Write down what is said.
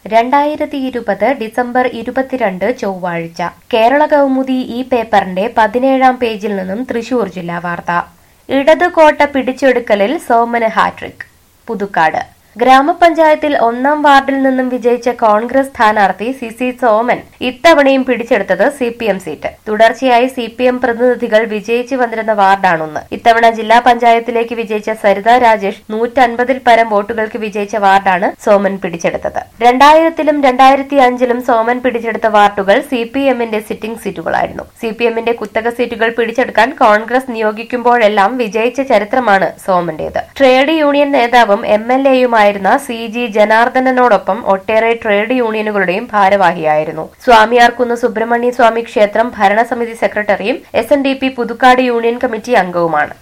രണ്ടായിരത്തി ഇരുപത് ഡിസംബർ ഇരുപത്തിരണ്ട് ചൊവ്വാഴ്ച കേരള കൗമുദി ഈ പേപ്പറിന്റെ പതിനേഴാം പേജിൽ നിന്നും തൃശൂർ ജില്ലാ വാർത്ത ഇടത് കോട്ട പിടിച്ചെടുക്കലിൽ സോമന് ഹാട്രിക് പുതുക്കാട് ഗ്രാമപഞ്ചായത്തിൽ ഒന്നാം വാർഡിൽ നിന്നും വിജയിച്ച കോൺഗ്രസ് സ്ഥാനാർത്ഥി സി സി സോമൻ ഇത്തവണയും പിടിച്ചെടുത്തത് സി പി എം സീറ്റ് തുടർച്ചയായി സി പി എം പ്രതിനിധികൾ വിജയിച്ചു വന്നിരുന്ന വാർഡാണൊന്ന് ഇത്തവണ ജില്ലാ പഞ്ചായത്തിലേക്ക് വിജയിച്ച സരിത രാജേഷ് നൂറ്റൻപതിൽ പരം വോട്ടുകൾക്ക് വിജയിച്ച വാർഡാണ് സോമൻ പിടിച്ചെടുത്തത് രണ്ടായിരത്തിലും രണ്ടായിരത്തി അഞ്ചിലും സോമൻ പിടിച്ചെടുത്ത വാർഡുകൾ സി പി എമ്മിന്റെ സിറ്റിംഗ് സീറ്റുകളായിരുന്നു സി പി എമ്മിന്റെ കുത്തക സീറ്റുകൾ പിടിച്ചെടുക്കാൻ കോൺഗ്രസ് നിയോഗിക്കുമ്പോഴെല്ലാം വിജയിച്ച ചരിത്രമാണ് സോമന്റേത് ട്രേഡ് യൂണിയൻ നേതാവും എം എൽ എയുമായിരുന്ന സി ജി ജനാർദ്ദനനോടൊപ്പം ഒട്ടേറെ ട്രേഡ് യൂണിയനുകളുടെയും ഭാരവാഹിയായിരുന്നു സ്വാമിയാർകുന്ന് സുബ്രഹ്മണ്യ സ്വാമി ക്ഷേത്രം ഭരണസമിതി സെക്രട്ടറിയും S N D P Puthukkad union committee അംഗവുമാണ്